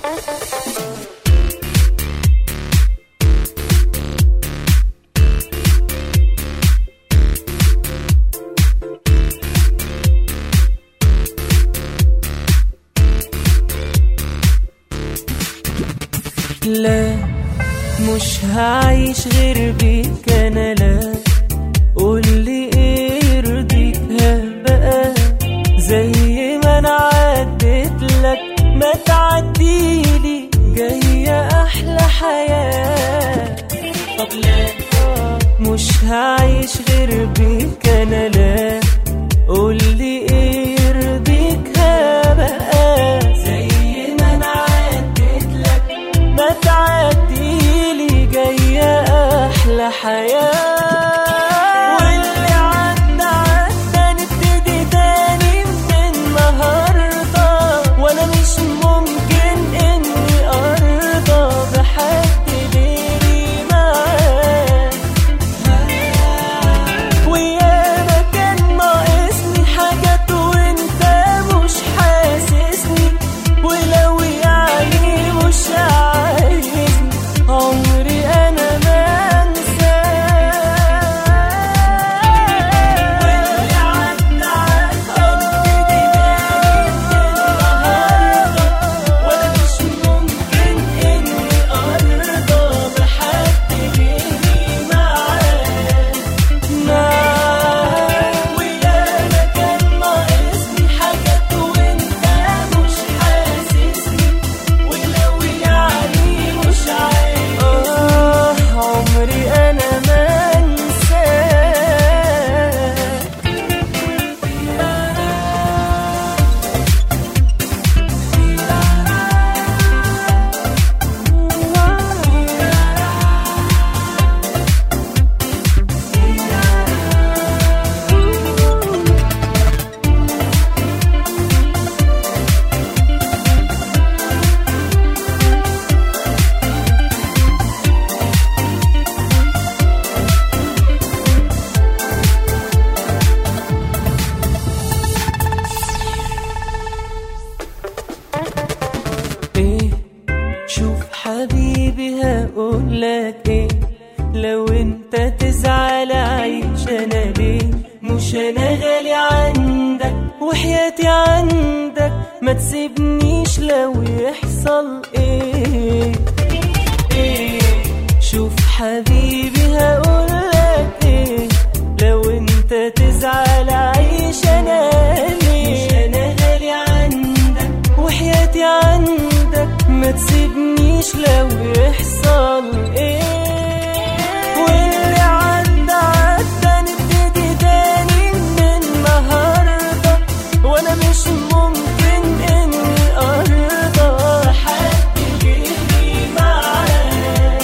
لا مش هعيش غير بيك انا لا قولي ايه يرضيك بقى زي ما انا عديت لك ما تعديلي جاية احلى حياة طب لا مش هعيش غير بيك انا لا قولي ايه يرضيك بقى زي ما انا عديت لك ما تعديلي جاية أحلى حياة واللي عدى عدى نبتدي تاني من النهاردة وأنا مش ممكن إني أرضى بحد غيري معاك وياما كان ناقصني حاجات وانت مش حاسسني ولو يعني مش عايزني عمري انا ما انساك واللي عدى عدى النهارده وانا مش ممكن اني ارضى بحد غيري معاك وياما كان ناقصني حاجات وانت مش حاسسني ولو يعني مش عايز آه عمري انا ما انساك ايه شوف حبيبي هقولك ايه لو انت تزعل عيش انا ليه مش انا غالي عندك وحياتي عندك ما تسيبنيش لو يحصل ايه ايه شوف حبيبي هقولك ايه لو انت تزعل عيش انا ليه مش انا غالي عندك وحياتي عندك ما تسيبنيش لو يحصل ايه واللي عدى عدى نبتدي تاني من النهارده وانا مش ممكن اني ارضى حد غيري معاك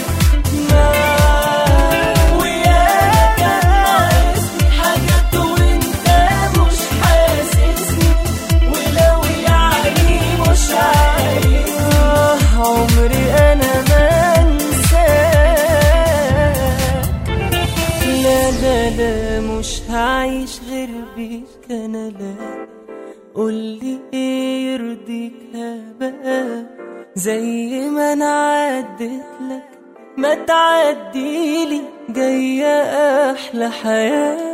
وياك ناقصني حاجات وانت مش حاسسني ولو يعني مش عايز عمري انا ما انساك لا لا لا مش هعيش غير بيك انا لا قولي ايه يرضيك بقى زي ما انا عديت لك ما تعديلي جاية احلى حياه